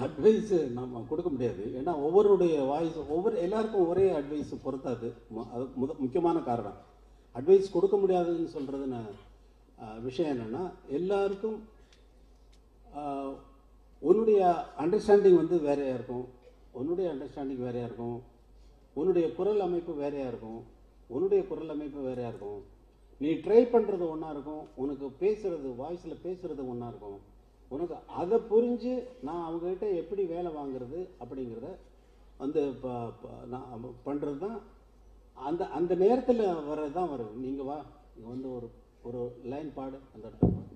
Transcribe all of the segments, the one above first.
Advice நம்ம கொடுக்க முடியாது ஏன்னா ஒவ்வொருடைய வாய்ஸ் ஒவ்வொரு எல்லாருக்கும் ஒரே அட்வைஸ் பொருத்தாது மு- அது முத முக்கியமான காரணம் அட்வைஸ் கொடுக்க முடியாதுன்னு சொல்கிறது நான் அஹ், விஷயம் என்னென்னா எல்லாருக்கும் அஹ், உன்னுடைய அண்டர்ஸ்டாண்டிங் வந்து வேறையாக இருக்கும் உன்னுடைய அண்டர்ஸ்டாண்டிங் வேறையாக இருக்கும் உன்னுடைய குரல் அமைப்பு வேறையாக இருக்கும் உன்னுடைய குரல் அமைப்பு வேறையாக இருக்கும் நீ ட்ரை பண்ணுறது ஒன்றா இருக்கும் உனக்கு பேசுறது வாய்ஸில் பேசுறது ஒன்றா இருக்கும் உனக்கு அதை புரிஞ்சு நான் அவங்ககிட்ட எப்படி வேலை வாங்குறது அப்படிங்கிறத வந்து ப- ப- நான் பண்ணுறது தான் அந்த அந்த நேரத்தில் வர்றது தான் வரும் நீங்கள் வா இங்க வந்து ஒரு ஒரு லைன் பாடு அந்த இடத்துல பாடு.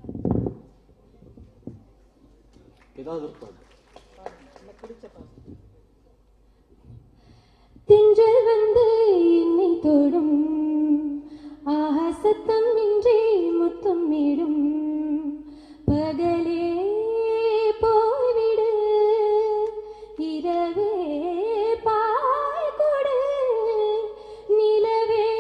ஏதாவது ஒரு பாடு திங்கள் வந்து என்னை தொடும் ஆஹா சத்தம் இன்றி முத்தம் இடும் பகலே போய்விடு இரவே பாய் கொடு நிலவே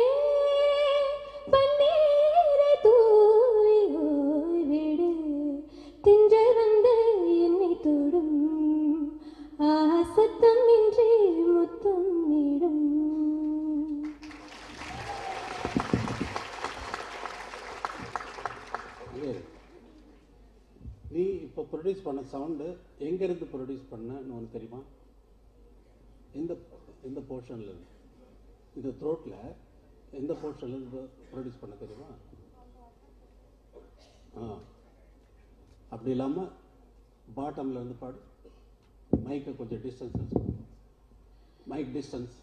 பன்னீரை தூவி ஓய்விடு திங்கள் வந்து என்னை தொடும் ஆஹா சத்தம் இன்றி முத்தம் இடும் இங்கே இரு. நீ இப்போ ப்ரொடியூஸ் பண்ண சவுண்டு எங்கேருந்து ப்ரொடியூஸ் பண்ணன்னு உனக்கு தெரியுமா இந்த இந்த போர்ஷனில் இருந்து இந்த த்ரோட்டில் எந்த போர்ஷன்லேருந்து ப்ரொடியூஸ் பண்ண தெரியுமா ஆ அப்படி இல்லாமல் பாட்டம்ல இருந்து பாடு மைக்கை கொஞ்சம் டிஸ்டன்ஸ் வச்சுக்கோ மைக் டிஸ்டன்ஸ்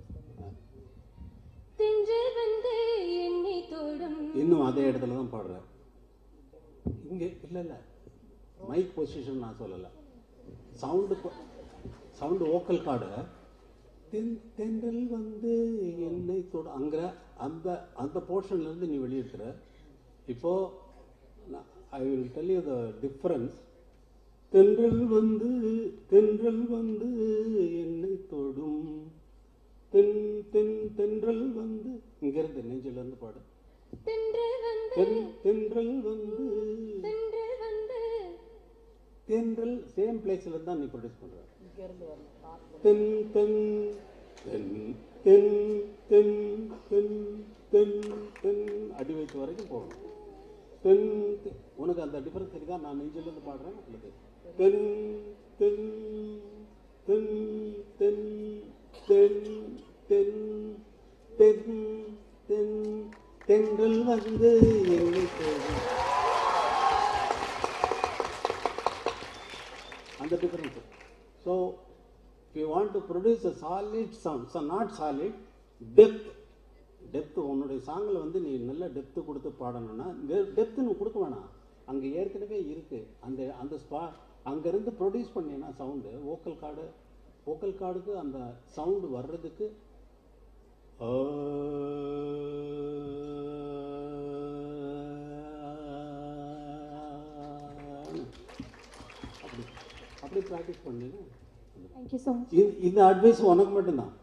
திங்கள் வந்து என்னை தொடும் இன்னும் அதே இடத்துல தான் பாடுறேன் இங்கே இல்லை இல்லை மைக் பொசிஷன் நான் சொல்லலை சவுண்டு சவுண்டு ஓக்கல் கார்டு தென் தென்றல் வந்து என்னை தொட அங்கிற அந்த அந்த portionல இருந்து நீ வெளியிடுற இப்போ I will tell you the difference தென்றல் வந்து தென்றல் வந்து என்னை தொடும் தென் தென் தென்றல் வந்து இங்கிருந்து நெஞ்சில இருந்து பாடு திங்கள் வந்து தென் தென்றல் வந்து திங்கள் வந்து தென்றல் சேம் பிளேஸ்ல தான் நீ ப்ரொடியூஸ் பண்ற தென் தென் தென் தென் தென் தென் தென் தென் அடி வைத்து வரைக்கும் போகணும் தென் தெ- உனக்கு அந்த டிஃபரன்ஸ் தெரியுதா நான் நெஞ்சில இருந்து பாடுறேன் அல்லது தென் தென் தென் தென் தென் தென் தென் தென் தென்றல் வந்து என்னை தேடும் அந்த difference so you want to produce a solid sound so not solid depth depth உன்னுடைய சாங்கில் வந்து நீ நல்ல டெப்த்து கொடுத்து பாடணும்னா டெப்த்து நீ கொடுக்க வேணாம் அங்கே ஏற்கனவே இருக்கு அந்த அந்த ஸ்பா அங்கேருந்து ப்ரொடியூஸ் பண்ணீங்கன்னா சவுண்டு ஓக்கல் கார்டு ஓக்கல் கார்டுக்கு அந்த சவுண்டு வர்றதுக்கு அப்படி அப்படி ப்ராக்டிஸ் பண்ணீங்க தேங்க்யூ ஸோ மச் இது இந்த அட்வைஸ் உனக்கு மட்டும்தான்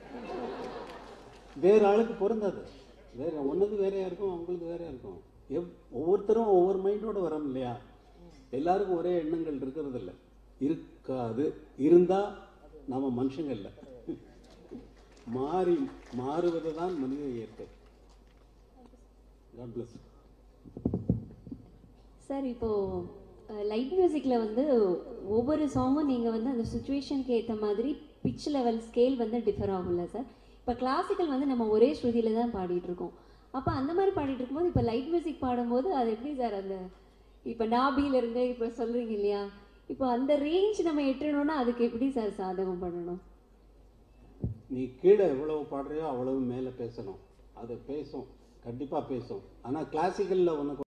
வேற ஆளுக்கு பொருந்தாது வேற ஒன்றுக்கு வேறையா இருக்கும் அவங்களுக்கு வேறையா இருக்கும் எவ் ஒவ்வொருத்தரும் ஒவ்வொரு மைண்டோட வரோம் இல்லையா எல்லாருக்கும் ஒரே எண்ணங்கள் இருக்கிறது இல்ல இருக்காது இருந்தா நாம மனுஷங்க இல்லை மாறி மாறுவது தான் மனித இயற்கை காட் பிளஸ் சார் இப்போ லைட் மியூசிக்ல வந்து ஒவ்வொரு சாங்கும் நீங்க வந்து அந்த சுச்சுவேஷனுக்கு ஏற்ற மாதிரி பிச் லெவல் ஸ்கேல் வந்து டிஃபர் ஆகும்ல சார் இப்போ கிளாசிக்கல் வந்து நம்ம ஒரே ஸ்ருதியில தான் பாடிட்டு இருக்கோம் அப்போ அந்த மாதிரி பாடிட்டு இருக்கும்போது இப்போ லைட் மியூசிக் பாடும்போது அது எப்படி சார் அந்த இப்போ நாபியில இருந்து இப்போ சொல்றீங்க இல்லையா இப்போ அந்த ரேஞ்ச் நம்ம எட்டணும்னா அதுக்கு எப்படி சார் சாதகம் பண்ணணும் நீ கீழே எவ்வளவு பாடுறியோ அவ்வளவு மேலே பேசணும் அது பேசும் கண்டிப்பாக பேசும் ஆனால் கிளாசிக்கலில் உனக்கு